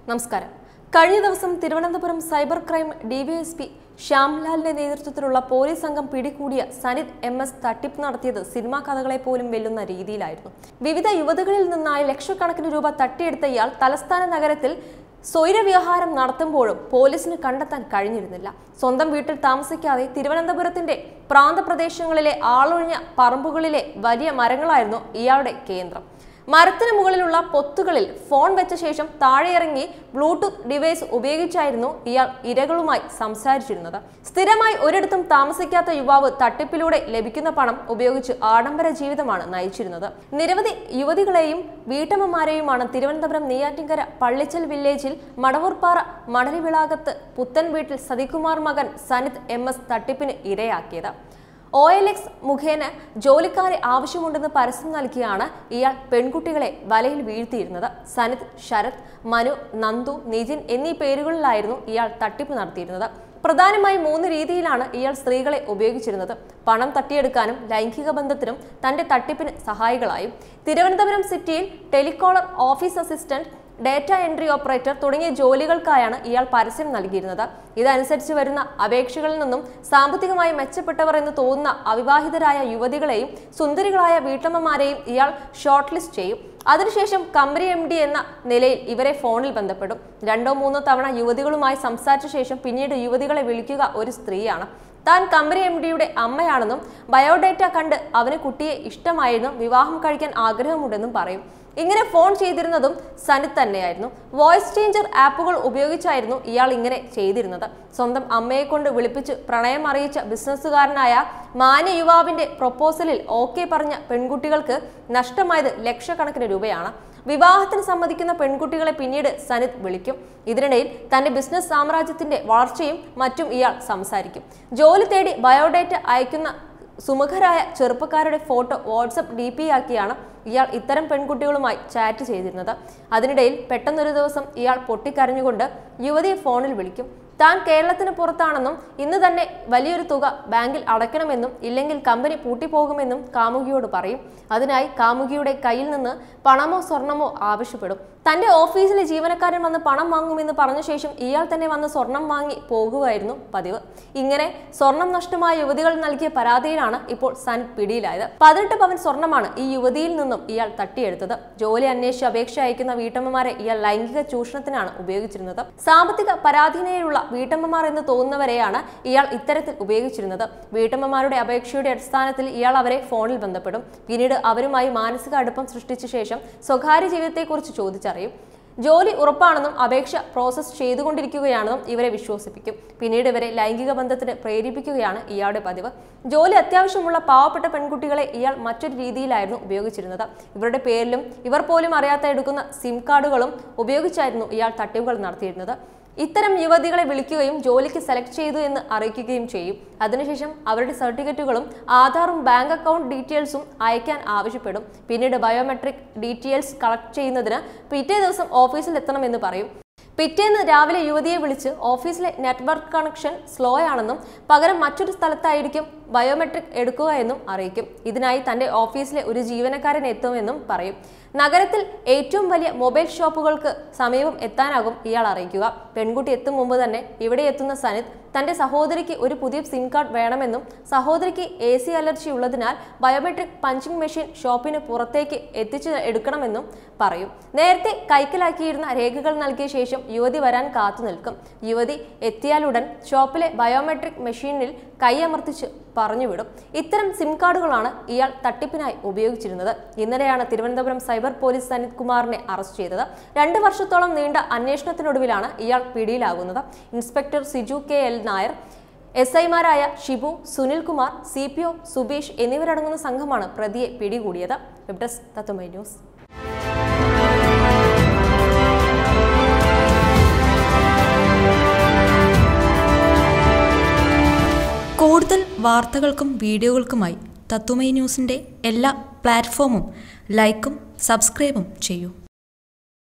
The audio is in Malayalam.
നമസ്കാരം കഴിഞ്ഞ ദിവസം തിരുവനന്തപുരം സൈബർ ക്രൈം ഡിവൈഎസ്പി ശ്യാംലാലിന്റെ നേതൃത്വത്തിലുള്ള പോലീസ് സംഘം പിടികൂടിയ സനിത് എം എസ് തട്ടിപ്പ് നടത്തിയത് സിനിമാ കഥകളെ പോലും വെല്ലുന്ന രീതിയിലായിരുന്നു വിവിധ യുവതികളിൽ നിന്നായി ലക്ഷക്കണക്കിന് രൂപ തട്ടിയെടുത്ത ഇയാൾ തലസ്ഥാന നഗരത്തിൽ സ്വൈരവ്യവഹാരം നടത്തുമ്പോഴും പോലീസിന് കണ്ടെത്താൻ കഴിഞ്ഞിരുന്നില്ല സ്വന്തം വീട്ടിൽ താമസിക്കാതെ തിരുവനന്തപുരത്തിന്റെ പ്രാന്തപ്രദേശങ്ങളിലെ ആളൊഴിഞ്ഞ പറമ്പുകളിലെ വലിയ മരങ്ങളായിരുന്നു ഇയാളുടെ കേന്ദ്രം മരത്തിന് മുകളിലുള്ള പൊത്തുകളിൽ ഫോൺ വെച്ച ശേഷം താഴെയിറങ്ങി ബ്ലൂടൂത്ത് ഡിവൈസ് ഉപയോഗിച്ചായിരുന്നു ഇയാൾ ഇരകളുമായി സംസാരിച്ചിരുന്നത് സ്ഥിരമായി ഒരിടത്തും താമസിക്കാത്ത യുവാവ് തട്ടിപ്പിലൂടെ ലഭിക്കുന്ന പണം ഉപയോഗിച്ച് ആഡംബര ജീവിതമാണ് നയിച്ചിരുന്നത് നിരവധി യുവതികളെയും വീട്ടമ്മമാരെയുമാണ് തിരുവനന്തപുരം നെയ്യാറ്റിൻകര പള്ളിച്ചൽ വില്ലേജിൽ മടവൂർപ്പാറ മണലിവിളാകത്ത് പുത്തൻ വീട്ടിൽ സതികുമാർ മകൻ സനിത് എം എസ് തട്ടിപ്പിന് ഇരയാക്കിയത് ഒ എൽ എക്സ് മുഖേന ജോലിക്കാരെ ആവശ്യമുണ്ടെന്ന് പരസ്യം നൽകിയാണ് ഇയാൾ പെൺകുട്ടികളെ വലയിൽ വീഴ്ത്തിയിരുന്നത് സനിത് ശരത് മനു നന്ദു നിതിൻ എന്നീ പേരുകളിലായിരുന്നു ഇയാൾ തട്ടിപ്പ് നടത്തിയിരുന്നത് പ്രധാനമായും മൂന്ന് രീതിയിലാണ് ഇയാൾ സ്ത്രീകളെ ഉപയോഗിച്ചിരുന്നത് പണം തട്ടിയെടുക്കാനും ലൈംഗിക ബന്ധത്തിനും തന്റെ തട്ടിപ്പിന് സഹായികളായും തിരുവനന്തപുരം സിറ്റിയിൽ telecaller office assistant data entry operator തുടങ്ങിയ ജോലികൾക്കായാണ് ഇയാൾ പരസ്യം നൽകിയിരുന്നത് ഇതനുസരിച്ച് വരുന്ന അപേക്ഷകളിൽ നിന്നും സാമ്പത്തികമായി മെച്ചപ്പെട്ടവർ എന്ന് തോന്നുന്ന അവിവാഹിതരായ യുവതികളെയും സുന്ദരികളായ വീട്ടമ്മമാരെയും ഇയാൾ ഷോർട്ട് ലിസ്റ്റ് ചെയ്യും അതിനുശേഷം കമ്പനി എം ഡി എന്ന നിലയിൽ ഇവരെ ഫോണിൽ ബന്ധപ്പെടും രണ്ടോ മൂന്നോ തവണ യുവതികളുമായി സംസാരിച്ച ശേഷം പിന്നീട് യുവതികളെ വിളിക്കുക ഒരു സ്ത്രീയാണ് താൻ കമ്പനി എം ഡിയുടെ അമ്മയാണെന്നും ബയോഡേറ്റ കണ്ട് അവന് കുട്ടിയെ ഇഷ്ടമായെന്നും വിവാഹം കഴിക്കാൻ ആഗ്രഹമുണ്ടെന്നും പറയും ഇങ്ങനെ ഫോൺ ചെയ്തിരുന്നതും സനിത് തന്നെയായിരുന്നു വോയിസ് ചേഞ്ചർ ആപ്പുകൾ ഉപയോഗിച്ചായിരുന്നു ഇയാൾ ഇങ്ങനെ ചെയ്തിരുന്നത് സ്വന്തം അമ്മയെ കൊണ്ട് വിളിപ്പിച്ച് പ്രണയം അറിയിച്ച ബിസിനസ്സുകാരനായ മാന്യ യുവാവിന്റെ പ്രൊപ്പോസലിൽ ഓക്കെ പറഞ്ഞ പെൺകുട്ടികൾക്ക് നഷ്ടമായത് ലക്ഷക്കണക്കിന് രൂപയാണ് വിവാഹത്തിന് സമ്മതിക്കുന്ന പെൺകുട്ടികളെ പിന്നീട് സനിത് വിളിക്കും ഇതിനിടയിൽ തന്റെ ബിസിനസ് സാമ്രാജ്യത്തിന്റെ വളർച്ചയും മറ്റും ഇയാൾ സംസാരിക്കും ജോലി തേടി ബയോഡേറ്റ അയക്കുന്ന സുമുഖരായ ചെറുപ്പക്കാരുടെ ഫോട്ടോ വാട്സപ്പ് ഡി പി ആക്കിയാണ് ഇയാൾ ഇത്തരം പെൺകുട്ടികളുമായി ചാറ്റ് ചെയ്തിരുന്നത് അതിനിടയിൽ പെട്ടെന്നൊരു ദിവസം ഇയാൾ പൊട്ടിക്കരഞ്ഞുകൊണ്ട് യുവതിയെ ഫോണിൽ വിളിക്കും താൻ കേരളത്തിന് പുറത്താണെന്നും ഇന്ന് തന്നെ വലിയൊരു തുക ബാങ്കിൽ അടയ്ക്കണമെന്നും ഇല്ലെങ്കിൽ കമ്പനി പൂട്ടിപ്പോകുമെന്നും കാമുകിയോട് പറയും അതിനായി കാമുകിയുടെ കയ്യിൽ നിന്ന് പണമോ സ്വർണമോ ആവശ്യപ്പെടും തന്റെ ഓഫീസിലെ ജീവനക്കാരൻ വന്ന് പണം വാങ്ങുമെന്ന് പറഞ്ഞ ശേഷം ഇയാൾ തന്നെ വന്ന് സ്വർണം വാങ്ങി പോകുമായിരുന്നു പതിവ് ഇങ്ങനെ സ്വർണം നഷ്ടമായ യുവതികൾ നൽകിയ പരാതിയിലാണ് ഇപ്പോൾ സൻ പിടിയിലായത് പതിനെട്ട് പവൻ സ്വർണമാണ് ഈ യുവതിയിൽ നിന്നും ഇയാൾ തട്ടിയെടുത്തത് ജോലി അന്വേഷിച്ച് അപേക്ഷ അയക്കുന്ന വീട്ടമ്മമാരെ ഇയാൾ ലൈംഗിക ചൂഷണത്തിനാണ് ഉപയോഗിച്ചിരുന്നത് സാമ്പത്തിക പരാധീനതയുള്ള വീട്ടമ്മമാർ എന്ന് തോന്നുന്നവരെയാണ് ഇയാൾ ഇത്തരത്തിൽ ഉപയോഗിച്ചിരുന്നത് വീട്ടമ്മമാരുടെ അപേക്ഷയുടെ അടിസ്ഥാനത്തിൽ ഇയാൾ അവരെ ഫോണിൽ ബന്ധപ്പെടും പിന്നീട് അവരുമായി മാനസിക അടുപ്പം സൃഷ്ടിച്ച ശേഷം സ്വകാര്യ ജീവിതത്തെക്കുറിച്ച് ചോദിച്ചറിയും ജോലി ഉറപ്പാണെന്നും അപേക്ഷ പ്രോസസ് ചെയ്തുകൊണ്ടിരിക്കുകയാണെന്നും ഇവരെ വിശ്വസിപ്പിക്കും പിന്നീട് ഇവരെ ലൈംഗിക ബന്ധത്തിന് പ്രേരിപ്പിക്കുകയാണ് ഇയാളുടെ പതിവ് ജോലി അത്യാവശ്യമുള്ള പാവപ്പെട്ട പെൺകുട്ടികളെ ഇയാൾ മറ്റൊരു രീതിയിലായിരുന്നു ഉപയോഗിച്ചിരുന്നത് ഇവരുടെ പേരിലും ഇവർ പോലും അറിയാത്ത എടുക്കുന്ന സിം കാർഡുകളും ഉപയോഗിച്ചായിരുന്നു ഇയാൾ തട്ടിപ്പുകൾ നടത്തിയിരുന്നത് ഇത്തരം യുവതികളെ വിളിക്കുകയും ജോലിക്ക് സെലക്ട് ചെയ്തു എന്ന് അറിയിക്കുകയും ചെയ്യും അതിനുശേഷം അവരുടെ സർട്ടിഫിക്കറ്റുകളും ആധാറും ബാങ്ക് അക്കൗണ്ട് ഡീറ്റെയിൽസും അയക്കാൻ ആവശ്യപ്പെടും പിന്നീട് ബയോമെട്രിക് ഡീറ്റെയിൽസ് കളക്ട് ചെയ്യുന്നതിന് പിറ്റേ ദിവസം ഓഫീസിൽ എത്തണമെന്ന് പറയും പിറ്റേന്ന് രാവിലെ യുവതിയെ വിളിച്ച് ഓഫീസിലെ നെറ്റ്വർക്ക് കണക്ഷൻ സ്ലോ ആണെന്നും പകരം മറ്റൊരു സ്ഥലത്തായിരിക്കും ബയോമെട്രിക് എടുക്കുക എന്നും അറിയിക്കും ഇതിനായി തന്റെ ഓഫീസിലെ ഒരു ജീവനക്കാരൻ എത്തുമെന്നും പറയും നഗരത്തിൽ ഏറ്റവും വലിയ മൊബൈൽ ഷോപ്പുകൾക്ക് സമീപം എത്താനാകും ഇയാൾ അറിയിക്കുക പെൺകുട്ടി എത്തും മുമ്പ് തന്നെ ഇവിടെ എത്തുന്ന സനിത് തന്റെ സഹോദരിക്ക് ഒരു പുതിയ സിം കാർഡ് വേണമെന്നും സഹോദരിക്ക് എ സി അലർജി ഉള്ളതിനാൽ ബയോമെട്രിക് പഞ്ചിങ് മെഷീൻ ഷോപ്പിന് പുറത്തേക്ക് എത്തിച്ചു എടുക്കണമെന്നും പറയും നേരത്തെ കൈക്കലാക്കിയിരുന്ന രേഖകൾ നൽകിയ ശേഷം യുവതി വരാൻ കാത്തു നിൽക്കും യുവതി എത്തിയാലുടൻ ഷോപ്പിലെ ബയോമെട്രിക് മെഷീനിൽ കൈയമർത്തിച്ച് പറഞ്ഞുവിടും ഇത്തരം സിം കാർഡുകളാണ് ഇയാൾ തട്ടിപ്പിനായി ഉപയോഗിച്ചിരുന്നത് ഇന്നലെയാണ് തിരുവനന്തപുരം സൈബർ പോലീസ് സനിത് കുമാറിനെ അറസ്റ്റ് ചെയ്തത് രണ്ട് വർഷത്തോളം നീണ്ട അന്വേഷണത്തിനൊടുവിലാണ് ഇയാൾ പിടിയിലാകുന്നത് inspector Siju K L Nair S ഐമാരായ Shibu Sunilkumar C P O Subeesh എന്നിവരടങ്ങുന്ന സംഘമാണ് പ്രതിയെ പിടികൂടിയത് വെബ് ഡെസ്ക് തത്തുമൈ ന്യൂസ് കൂടുതൽ വാർത്തകൾക്കും വീഡിയോകൾക്കുമായി തത്തുമൈ ന്യൂസിൻ്റെ എല്ലാ പ്ലാറ്റ്ഫോമും ലൈക്കും സബ്സ്ക്രൈബും ചെയ്യൂ